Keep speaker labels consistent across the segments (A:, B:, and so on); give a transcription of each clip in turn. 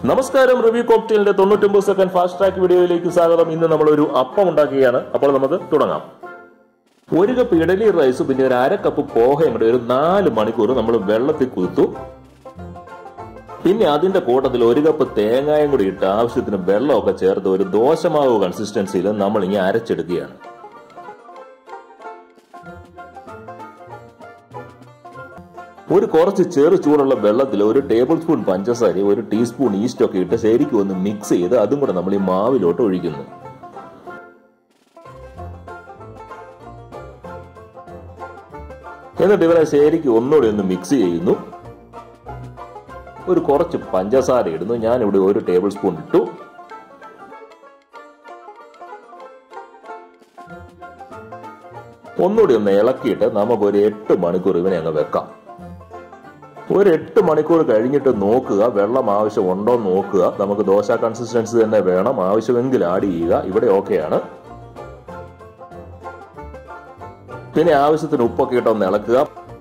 A: നമസ്കാരം റിവ്യൂ കോക്ടെയിലിന്റെ തൊണ്ണൂറ്റൊമ്പത് second fast track വീഡിയോയിലേക്ക് സ്വാഗതം ഇന്ന് നമ്മൾ ഒരു അപ്പം ഉണ്ടാക്കുകയാണ് അപ്പോൾ നമുക്ക് തുടങ്ങാം ഒരു കപ്പ് ഇഡലി റൈസ് പിന്നെ ഒരു അര കപ്പ് പോഹയും കൂടി ഒരു നാല് മണിക്കൂർ നമ്മൾ വെള്ളത്തിൽ കുത്തു പിന്നെ അതിന്റെ കൂട്ടത്തിൽ ഒരു കപ്പ് തേങ്ങായും കൂടി ഇട്ട് ആവശ്യത്തിന് വെള്ളമൊക്കെ ചേർത്ത് ഒരു ദോശമാവ് കൺസിസ്റ്റൻസിയിൽ നമ്മൾ ഇനി അരച്ചെടുക്കുകയാണ് ഒരു കുറച്ച് ചെറു ചൂടുള്ള വെള്ളത്തിൽ ഒരു ടേബിൾ സ്പൂൺ പഞ്ചസാര ഒരു ടീസ്പൂൺ ഈസ്റ്റ് ഒക്കെ ഇട്ട് ശരിക്കും ഒന്ന് മിക്സ് ചെയ്ത് അതും കൂടെ നമ്മൾ ഈ മാവിലോട്ട് ഒഴിക്കുന്നു എന്നിട്ട് ഇവരെ ശരിക്കും ഒന്നുകൂടി ഒന്ന് മിക്സ് ചെയ്യുന്നു ഒരു കുറച്ച് പഞ്ചസാര ഇടുന്നു ഞാൻ ഇവിടെ ഒരു ടേബിൾ സ്പൂൺ ഇട്ടു ഒന്നുകൂടി ഒന്ന് ഇളക്കിയിട്ട് നമുക്ക് ഒരു എട്ട് മണിക്കൂർ ഇവനെ അങ്ങ് വെക്കാം ഒരു എട്ട് മണിക്കൂർ കഴിഞ്ഞിട്ട് നോക്കുക വെള്ളം ആവശ്യം ഉണ്ടോ എന്ന് നോക്കുക നമുക്ക് ദോശ കൺസിസ്റ്റൻസി തന്നെ വേണം ആവശ്യമെങ്കിൽ ആഡ് ചെയ്യുക ഇവിടെ ഓക്കെയാണ് പിന്നെ ആവശ്യത്തിന് ഉപ്പൊക്കെ ഇട്ടൊന്ന് ഇളക്കുക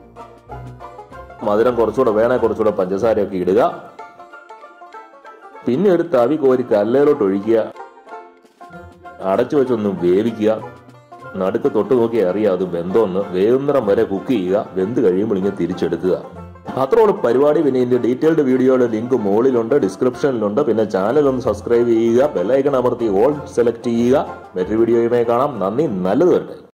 A: മധുരം കുറച്ചുകൂടെ വേണേ കുറച്ചുകൂടെ പഞ്ചസാരയൊക്കെ ഇടുക പിന്നെ ഒരു തവി കോരി കല്ലേലോട്ട് ഒഴിക്കുക അടച്ചു വെച്ചൊന്ന് വേവിക്കുക നടുക്ക് തൊട്ട് നോക്കി അറിയാം അത് വെന്തോന്ന് വേവുന്നിടം വരെ കുക്ക് ചെയ്യുക വെന്ത് കഴിയുമ്പോൾ ഇങ്ങനെ തിരിച്ചെടുക്കുക അത്രോളം പരിപാടി പിന്നെ ഇതിന്റെ ഡീറ്റെയിൽഡ് വീഡിയോയുടെ ലിങ്ക് മുകളിലുണ്ട് ഡിസ്ക്രിപ്ഷനിലുണ്ട് പിന്നെ ചാനൽ ഒന്ന് സബ്സ്ക്രൈബ് ചെയ്യുക ബെല്ലൈക്കൺ അമർത്തി ഓൾ സെലക്ട് ചെയ്യുക മറ്റൊരു വീഡിയോയുമായി കാണാം നന്ദി നല്ലത് വരട്ടെ